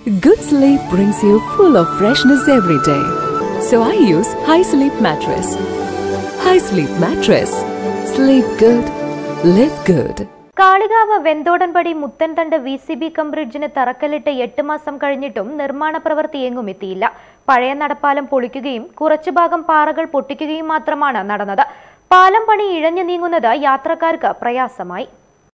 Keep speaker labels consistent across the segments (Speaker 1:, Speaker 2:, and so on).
Speaker 1: Good sleep brings you full of freshness every day. So I use High Sleep Mattress. High Sleep Mattress. Sleep good. Live good.
Speaker 2: Kalikavu Venthodanpadi Muthanthandu V C B cum ബ്രിഡ്ജിന് തറക്കല്ലിട്ട് എട്ട് മാസം കഴിഞ്ഞിട്ടും നിർമ്മാണ പ്രവൃത്തി എങ്ങും എത്തിയില്ല പഴയ നടപ്പാലം പൊളിക്കുകയും കുറച്ചു ഭാഗം പാറകൾ പൊട്ടിക്കുകയും മാത്രമാണ് നടന്നത് പാലം പണി ഇഴഞ്ഞു നീങ്ങുന്നത് യാത്രക്കാർക്ക് പ്രയാസമായി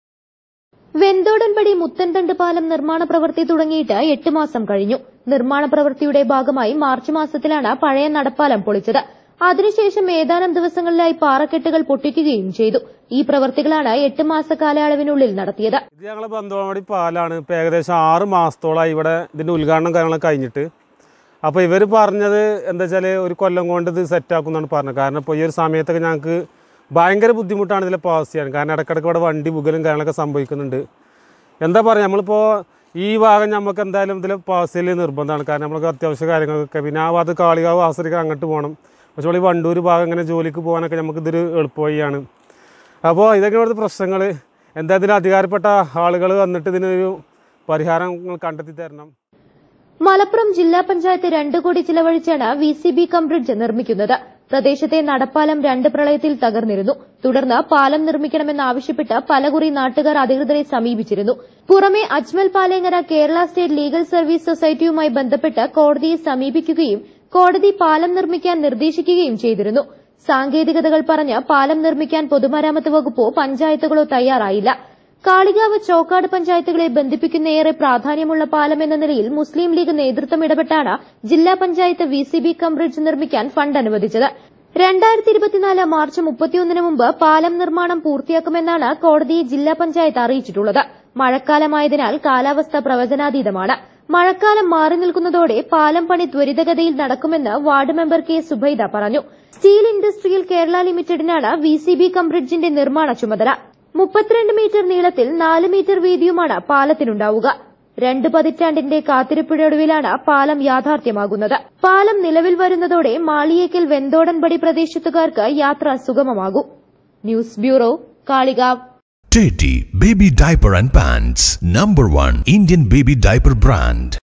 Speaker 2: വെന്തോടൻപടി മുത്തൻതണ്ട് പാലം നിർമ്മാണ പ്രവൃത്തി തുടങ്ങിയിട്ട് എട്ട് മാസം കഴിഞ്ഞു നിർമ്മാണ പ്രവൃത്തിയുടെ ഭാഗമായി മാർച്ച് മാസത്തിലാണ് പഴയ നടപ്പാലം പൊളിച്ചത് അതിനുശേഷം ഏതാനും ദിവസങ്ങളിലായി പാറക്കെട്ടുകൾ പൊട്ടിക്കുകയും ചെയ്തു ഈ പ്രവൃത്തികളാണ് എട്ട് മാസ കാലയളവിനുള്ളിൽ നടത്തിയത്
Speaker 3: ഇത് ഞങ്ങൾ ബന്ധുവാടി പാലാണ് ഇപ്പോൾ ഏകദേശം ആറ് മാസത്തോളമായി ഇവിടെ ഇതിൻ്റെ ഉദ്ഘാടനം കാര്യങ്ങളൊക്കെ കഴിഞ്ഞിട്ട് അപ്പോൾ ഇവർ പറഞ്ഞത് എന്താ വെച്ചാൽ ഒരു കൊല്ലം കൊണ്ട് ഇത് സെറ്റാക്കും എന്നാണ് പറഞ്ഞത് കാരണം ഇപ്പോൾ ഈ ഒരു സമയത്തൊക്കെ ഞങ്ങൾക്ക് ഭയങ്കര ബുദ്ധിമുട്ടാണ് ഇതിൽ പാസ് ചെയ്യാൻ കാരണം ഇടയ്ക്കിടയ്ക്ക് ഇവിടെ വണ്ടി ബുഗലും കാര്യങ്ങളൊക്കെ സംഭവിക്കുന്നുണ്ട് എന്താ പറയുക നമ്മളിപ്പോൾ ഈ ഭാഗം നമുക്ക് എന്തായാലും ഇതിൽ പാസ് ചെയ്യൽ നിർബന്ധമാണ് കാരണം നമ്മൾക്ക് അത്യാവശ്യ കാര്യങ്ങളൊക്കെ പിന്നെ ആ ഭാഗത്ത് കാളികാവ് ആശ്രയിക്കാൻ അങ്ങോട്ട് പോകണം പക്ഷേ ഈ വണ്ടൂർ ഭാഗം ഇങ്ങനെ ജോലിക്ക് പോകാനൊക്കെ നമുക്ക് ഇതൊരു എളുപ്പവഴിയാണ് അപ്പോൾ ഇതൊക്കെ ഇവിടുത്തെ പ്രശ്നങ്ങൾ എന്താ ഇതിന് അധികാരപ്പെട്ട ആളുകൾ വന്നിട്ട് ഇതിനൊരു പരിഹാരം നിങ്ങൾ കണ്ടെത്തി തരണം
Speaker 2: മലപ്പുറം ജില്ലാ പഞ്ചായത്ത് രണ്ടു കോടി ചിലവഴിച്ചാണ് V C B cum bridge നിർമ്മിക്കുന്നത് പ്രദേശത്തെ നടപ്പാലം രണ്ട് പ്രളയത്തിൽ തകർന്നിരുന്നു തുടർന്ന് പാലം നിർമ്മിക്കണമെന്നാവശ്യപ്പെട്ട് പലകുറി നാട്ടുകാർ അധികൃതരെ സമീപിച്ചിരുന്നു പുറമെ Ajmal Palengara Kerala state legal service സൊസൈറ്റിയുമായി ബന്ധപ്പെട്ട് കോടതിയെ സമീപിക്കുകയും കോടതി പാലം നിർമ്മിക്കാൻ നിർദ്ദേശിക്കുകയും ചെയ്തിരുന്നു സാങ്കേതികതകൾ പറഞ്ഞ് പാലം നിർമ്മിക്കാൻ പൊതുമരാമത്ത് വകുപ്പോ പഞ്ചായത്തുകളോ തയ്യാറായില്ല കാളികാവ് ചോക്കാട് പഞ്ചായത്തുകളെ ബന്ധിപ്പിക്കുന്ന ഏറെ പ്രാധാന്യമുള്ള പാലം എന്ന നിലയിൽ മുസ്ലിം ലീഗ് നേതൃത്വം ഇടപെട്ടാണ് ജില്ലാ panchayat V C B cum bridge നിർമ്മിക്കാൻ ഫണ്ട് അനുവദിച്ചത് രണ്ടായിരത്തി ഇരുപത്തിനാല് മാർച്ച് മുപ്പത്തിയൊന്നിന് മുമ്പ് പാലം നിർമ്മാണം പൂർത്തിയാക്കുമെന്നാണ് കോടതിയെ ജില്ലാ പഞ്ചായത്ത് അറിയിച്ചിട്ടുള്ളത് മഴക്കാലമായതിനാൽ കാലാവസ്ഥ പ്രവചനാതീതമാണ് മഴക്കാലം മാറി നിൽക്കുന്നതോടെ പാലം പണി ത്വരിതഗതിയിൽ നടക്കുമെന്ന് വാർഡ് മെമ്പർ കെ സുബൈദ പറഞ്ഞു സ്റ്റീൽ ഇൻഡസ്ട്രിയൽ കേരള ലിമിറ്റഡിനാണ് വി സി ബി കം ബ്രിഡ്ജിന്റെ നിർമ്മാണ ചുമതല മുപ്പത്തിരണ്ട് മീറ്റർ നീളത്തിൽ നാല് മീറ്റർ വീതിയുമാണ് പാലത്തിനുണ്ടാവുക രണ്ട് പതിറ്റാണ്ടിന്റെ കാത്തിരിപ്പിനൊടുവിലാണ് പാലം യാഥാർത്ഥ്യമാകുന്നത് പാലം നിലവിൽ വരുന്നതോടെ മാളിയേക്കൽ വെന്തോടൻപടി പ്രദേശത്തുകാർക്ക് യാത്ര സുഗമമാകും news bureau Kalikavu
Speaker 4: Teddy Baby Diaper and Pants, number one Indian baby diaper brand.